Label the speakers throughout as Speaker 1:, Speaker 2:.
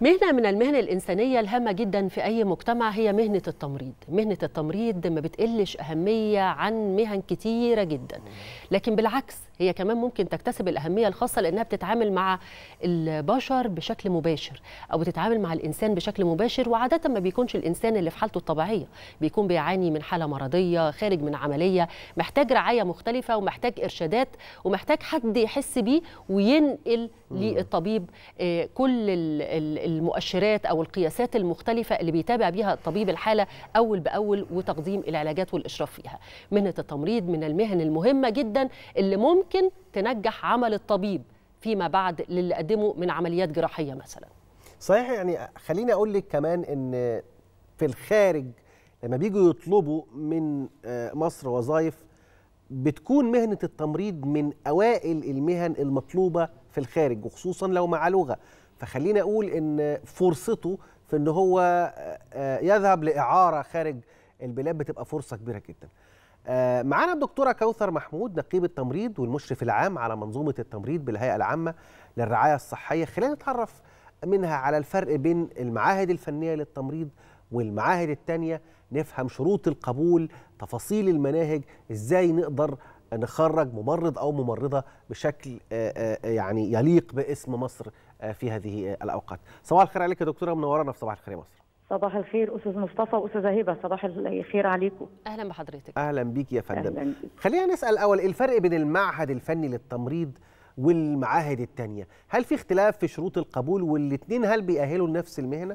Speaker 1: مهنة من المهن الإنسانية الهامة جدا في أي مجتمع هي مهنة التمريض مهنة التمريض ما بتقلش أهمية عن مهن كتيرة جدا لكن بالعكس هي كمان ممكن تكتسب الأهمية الخاصة لأنها بتتعامل مع البشر بشكل مباشر أو بتتعامل مع الإنسان بشكل مباشر وعادة ما بيكونش الإنسان اللي في حالته الطبيعية بيكون بيعاني من حالة مرضية خارج من عملية محتاج رعاية مختلفة ومحتاج إرشادات ومحتاج حد يحس بيه وينقل للطبيب آه، كل ال- ال- المؤشرات أو القياسات المختلفة اللي بيتابع بيها الطبيب الحالة أول بأول وتقديم العلاجات والإشراف فيها مهنة التمريض من المهن المهمة جدا اللي ممكن تنجح عمل الطبيب فيما بعد للي قدمه من عمليات جراحية مثلا
Speaker 2: صحيح يعني خليني اقول لك كمان ان في الخارج لما بيجوا يطلبوا من آه، مصر وظائف بتكون مهنه التمريض من اوائل المهن المطلوبه في الخارج وخصوصا لو مع لغه فخليني اقول ان فرصته في ان هو آه، آه، يذهب لاعاره خارج البلاد بتبقى فرصه كبيره جدا آه، معانا الدكتوره كوثر محمود نقيب التمريض والمشرف العام على منظومه التمريض بالهيئه العامه للرعايه الصحيه خلينا نتعرف منها على الفرق بين المعاهد الفنيه للتمريض والمعاهد التانية نفهم شروط القبول تفاصيل المناهج ازاي نقدر نخرج ممرض او ممرضه بشكل آه، آه، يعني يليق باسم مصر آه، في هذه آه، الاوقات صباح الخير عليك يا دكتوره منورانا في صباح الخير يا مصر
Speaker 3: صباح الخير استاذ مصطفى واستاذه هبه صباح الخير عليكم
Speaker 1: أهلا بحضرتك
Speaker 2: اهلا بيك يا فندم
Speaker 3: اهلا بيك.
Speaker 2: خلينا نسال الاول إيه الفرق بين المعهد الفني للتمريض والمعاهد التانية هل في اختلاف في شروط القبول والاثنين هل بيأهلوا لنفس المهنه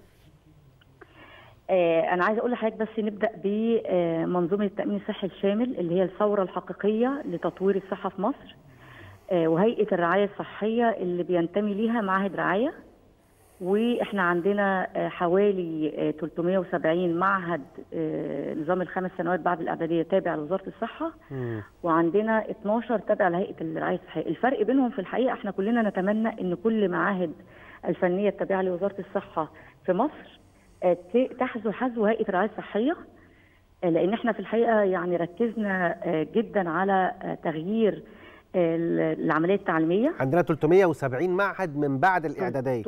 Speaker 3: آه انا عايزه اقول لحضرتك بس نبدا بمنظومه التامين الصحي الشامل اللي هي الثوره الحقيقيه لتطوير الصحه في مصر آه وهيئه الرعايه الصحيه اللي بينتمي ليها معاهد رعايه واحنا عندنا آه، حوالي آه، 370 معهد آه، نظام الخمس سنوات بعد الاعداديه تابع لوزاره الصحه وعندنا 12 تابع لهيئه الرعايه الصحيه الفرق بينهم في الحقيقه احنا كلنا نتمنى ان كل معاهد الفنيه التابعه لوزاره الصحه في مصر آه، ت- تحذو حذو هيئه الرعايه الصحيه آه، لان احنا في الحقيقه يعني ركزنا آه، جدا على آه، تغيير آه، العمليه التعليميه
Speaker 2: عندنا 370 معهد من بعد الاعداديه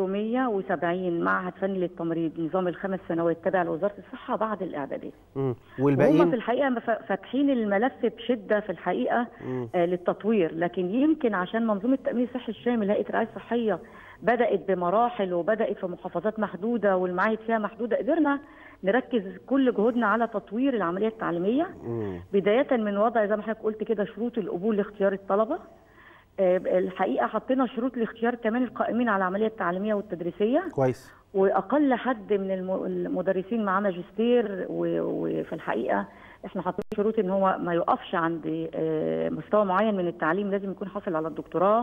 Speaker 3: 370 معهد فني للتمريض نظام الخمس سنوات تابع لوزاره الصحه بعد الاعداديه
Speaker 2: مم.
Speaker 3: وهم في
Speaker 2: والباقيين
Speaker 3: الحقيقه مف- فاتحين الملف بشده في الحقيقه آه للتطوير لكن يمكن عشان منظومه التامين الصحي الشامل هيئه الرعايه الصحيه بدات بمراحل وبدات في محافظات محدوده والمعاهد فيها محدوده قدرنا نركز كل جهودنا على تطوير العمليه التعليميه
Speaker 2: مم.
Speaker 3: بدايه من وضع زي ما حضرتك قلت كده شروط القبول لاختيار الطلبه آه، الحقيقه حطينا شروط لاختيار كمان القائمين على العمليه التعليميه والتدريسيه
Speaker 2: كويس
Speaker 3: واقل حد من الم- المدرسين معاه ماجستير و- وفي الحقيقه احنا حاطين شروط ان هو ما يقفش عند آه، مستوى معين من التعليم لازم يكون حاصل على الدكتوراه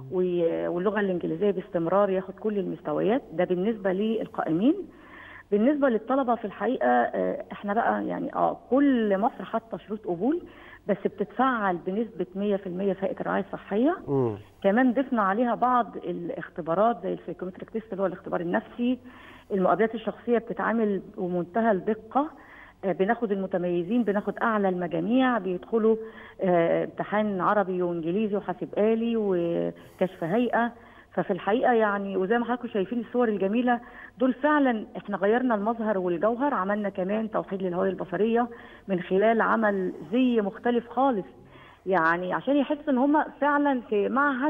Speaker 3: و- واللغه الانجليزيه باستمرار ياخد كل المستويات ده بالنسبه للقائمين بالنسبه للطلبه في الحقيقه آه، احنا بقى يعني اه كل مصر حاطه شروط قبول بس بتتفعل بنسبه 100% في هيئه الرعايه الصحيه
Speaker 2: مم.
Speaker 3: كمان ضفنا عليها بعض الاختبارات زي السايكومتريك تيست اللي هو الاختبار النفسي المقابلات الشخصيه بتتعامل بمنتهى الدقه آه، بناخد المتميزين بناخد اعلى المجاميع بيدخلوا آه، امتحان عربي وانجليزي وحاسب آلي وكشف هيئه ففي الحقيقه يعني وزي ما حضراتكم شايفين الصور الجميله دول فعلا احنا غيرنا المظهر والجوهر عملنا كمان توحيد للهويه البصريه من خلال عمل زي مختلف خالص يعني عشان يحسوا ان هم فعلا في معهد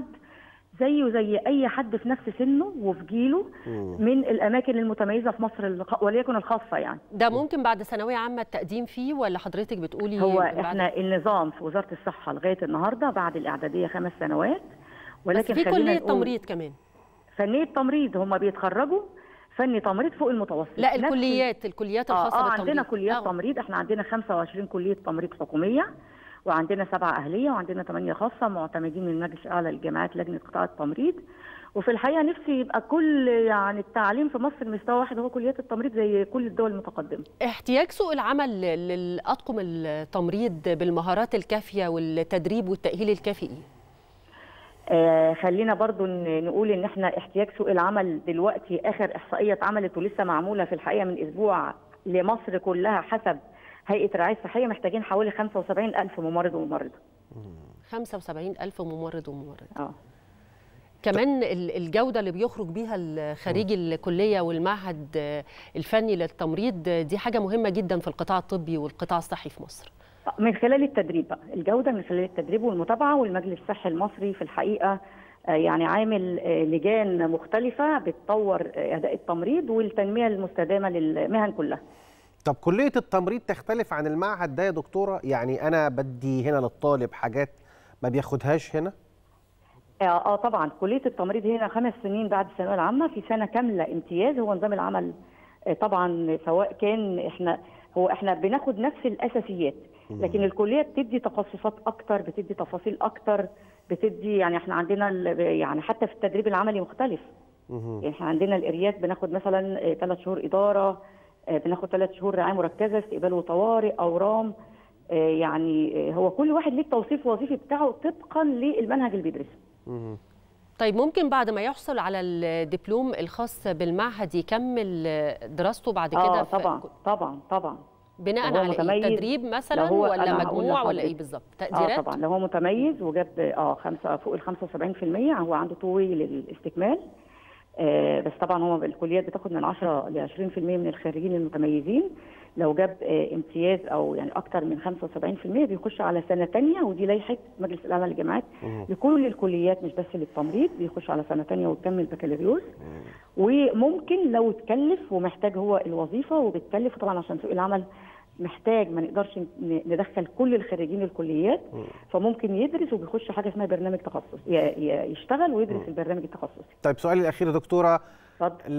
Speaker 3: زيه زي اي حد في نفس سنه وفي جيله من الاماكن المتميزه في مصر الخ- وليكن الخاصه يعني
Speaker 1: ده ممكن بعد ثانوية عامة التقديم فيه ولا حضرتك بتقولي
Speaker 3: هو
Speaker 1: بعد-
Speaker 3: احنا النظام في وزاره الصحه لغايه النهارده بعد الاعداديه خمس سنوات
Speaker 1: بس
Speaker 3: ولكن
Speaker 1: في
Speaker 3: خلينا
Speaker 1: كلية
Speaker 3: نقول
Speaker 1: تمريض كمان
Speaker 3: فنيه تمريض هم بيتخرجوا فني تمريض فوق المتوسط
Speaker 1: لا
Speaker 3: نفس-
Speaker 1: الكليات الكليات
Speaker 3: اه,
Speaker 1: الخاصة
Speaker 3: آه
Speaker 1: بالتمريض
Speaker 3: عندنا كليات
Speaker 1: آه.
Speaker 3: تمريض احنا عندنا 25 كليه تمريض حكوميه وعندنا سبعه اهليه وعندنا ثمانيه خاصه معتمدين من المجلس الاعلى للجامعات لجنه قطاع التمريض وفي الحقيقه نفسي يبقى كل يعني التعليم في مصر مستوى واحد هو كليات التمريض زي كل الدول المتقدمه
Speaker 1: احتياج سوق العمل للأطقم التمريض بالمهارات الكافية والتدريب والتأهيل الكافي إيه؟
Speaker 3: آه خلينا برضو ن- نقول ان احنا احتياج سوق العمل دلوقتي اخر احصائيه اتعملت ولسه معموله في الحقيقه من اسبوع لمصر كلها حسب هيئه الرعايه الصحيه محتاجين حوالي 75 الف ممرض وممرضه
Speaker 1: 75 ألف ممرض وممرض
Speaker 3: اه
Speaker 1: كمان ال- الجوده اللي بيخرج بيها ال- خريج الكليه والمعهد آه، الفني للتمريض آه، دي حاجه مهمه جدا في القطاع الطبي والقطاع الصحي في مصر
Speaker 3: من خلال التدريب بقى الجوده من خلال التدريب والمتابعه والمجلس الصحي المصري في الحقيقه آه، يعني عامل آه، لجان مختلفه بتطور آه، اداء التمريض والتنميه المستدامه للمهن كلها
Speaker 2: طب كليه التمريض تختلف عن المعهد ده يا دكتوره يعني انا بدي هنا للطالب حاجات ما بياخدهاش هنا
Speaker 3: اه آه، طبعا كليه التمريض هنا خمس سنين بعد الثانويه العامه في سنه كامله امتياز هو نظام العمل آه، طبعا سواء كان احنا هو احنا بناخد نفس الاساسيات لكن الكليه بتدي تخصصات اكتر بتدي تفاصيل اكتر بتدي يعني احنا عندنا ال- يعني حتى في التدريب العملي مختلف
Speaker 2: مهم.
Speaker 3: يعني احنا عندنا الاريات بناخد مثلا ثلاث شهور اداره آه، بناخد ثلاث شهور رعايه مركزه استقبال وطوارئ اورام آه، يعني آه، هو كل واحد ليه التوصيف الوظيفي بتاعه طبقا للمنهج اللي بيدرسه
Speaker 2: مهم.
Speaker 1: طيب ممكن بعد ما يحصل على الدبلوم الخاص بالمعهد يكمل آه، دراسته بعد كده
Speaker 3: اه
Speaker 1: في-
Speaker 3: طبعا طبعا طبعا
Speaker 1: بناء
Speaker 3: لو هو
Speaker 1: على ايه
Speaker 3: متميز-
Speaker 1: تدريب مثلا
Speaker 3: لو هو-
Speaker 1: ولا
Speaker 3: أنا هقول
Speaker 1: مجموع ولا
Speaker 3: لحضرتك.
Speaker 1: ايه بالظبط
Speaker 3: اه
Speaker 1: تقديرات
Speaker 3: طبعا لو هو متميز وجاب اه خمسة فوق ال 75% هو عنده توي للاستكمال آه بس طبعا هو الكليات بتاخد من 10 ل 20% من الخريجين المتميزين لو جاب آه امتياز او يعني اكتر من 75% بيخش على سنه ثانيه ودي لائحه مجلس الاعلى للجامعات لكل الكليات مش بس للتمريض بيخش على سنه ثانيه ويكمل بكالوريوس وممكن لو اتكلف ومحتاج هو الوظيفه وبتكلف طبعا عشان سوق العمل محتاج ما نقدرش ن- ندخل كل الخريجين الكليات فممكن يدرس وبيخش حاجه اسمها برنامج تخصص ي- ي- يشتغل ويدرس البرنامج التخصصي
Speaker 2: طيب سؤالي الاخير يا دكتوره
Speaker 3: اتفضل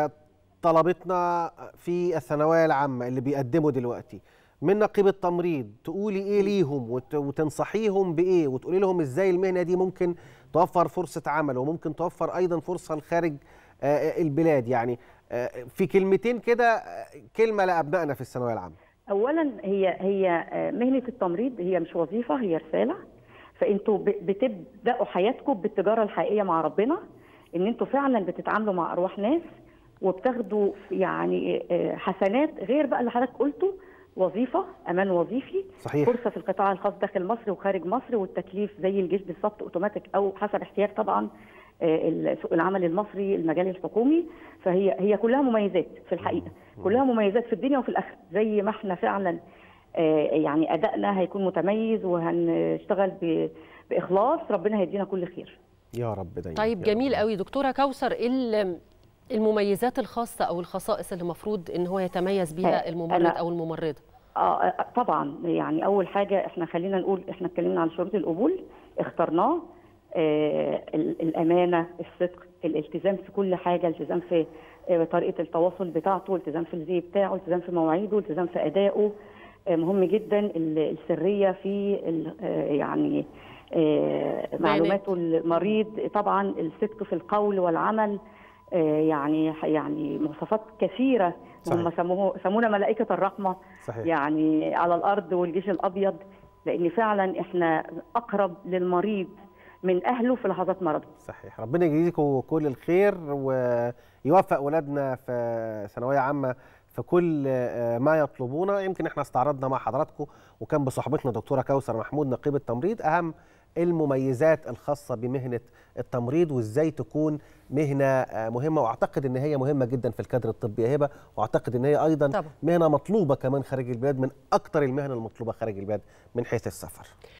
Speaker 2: لطلبتنا في الثانويه العامه اللي بيقدموا دلوقتي من نقيب التمريض تقولي ايه ليهم وت- وتنصحيهم بايه وتقولي لهم ازاي المهنه دي ممكن توفر فرصه عمل وممكن توفر ايضا فرصه لخارج آه، البلاد يعني آه، في كلمتين كده آه، كلمه لابنائنا في الثانويه العامه
Speaker 3: اولا هي هي آه، مهنه التمريض هي مش وظيفه هي رساله فانتوا ب- بتبداوا حياتكم بالتجاره الحقيقيه مع ربنا ان انتوا فعلا بتتعاملوا مع ارواح ناس وبتاخدوا يعني آه، حسنات غير بقى اللي حضرتك قلته وظيفه امان وظيفي
Speaker 2: صحيح
Speaker 3: فرصه في القطاع الخاص داخل مصر وخارج مصر والتكليف زي الجيش بالظبط اوتوماتيك او حسب احتياج طبعا آه، سوق العمل المصري المجال الحكومي فهي هي كلها مميزات في الحقيقه كلها مميزات في الدنيا وفي الاخره زي ما احنا فعلا آه، يعني ادائنا هيكون متميز وهنشتغل ب- باخلاص ربنا هيدينا كل خير
Speaker 2: يا رب دايما
Speaker 1: طيب
Speaker 2: يا
Speaker 1: جميل
Speaker 2: رب.
Speaker 1: قوي دكتوره كوثر ايه ال- المميزات الخاصه او الخصائص اللي المفروض ان هو يتميز بيها
Speaker 3: آه،
Speaker 1: الممرض
Speaker 3: أنا-
Speaker 1: او الممرضه
Speaker 3: اه آه، طبعا يعني اول حاجه احنا خلينا نقول احنا اتكلمنا عن شروط القبول اخترناه آه ال- الامانه الصدق الالتزام في كل حاجه التزام في آه طريقه التواصل بتاعته التزام في الزي بتاعه التزام في مواعيده التزام في ادائه آه مهم جدا ال- السريه في ال- آه يعني آه معلوماته المريض طبعا الصدق في القول والعمل آه يعني يعني مواصفات كثيره هم
Speaker 2: صحيح.
Speaker 3: سموه سمونا ملائكه الرحمه
Speaker 2: صحيح
Speaker 3: يعني على الارض والجيش الابيض لان فعلا احنا اقرب للمريض من اهله في لحظات مرضه
Speaker 2: صحيح ربنا يجزيكم كل الخير ويوفق ولادنا في ثانويه عامه في كل آه، ما يطلبونه يمكن احنا استعرضنا مع حضراتكم وكان بصحبتنا دكتوره كوثر محمود نقيب التمريض اهم المميزات الخاصه بمهنه التمريض وازاي تكون مهنه آه، مهمه واعتقد ان هي مهمه جدا في الكادر الطبي يا هبه واعتقد ان هي ايضا
Speaker 1: طبعا.
Speaker 2: مهنه مطلوبه كمان خارج البلاد من اكثر المهن المطلوبه خارج البلاد من حيث السفر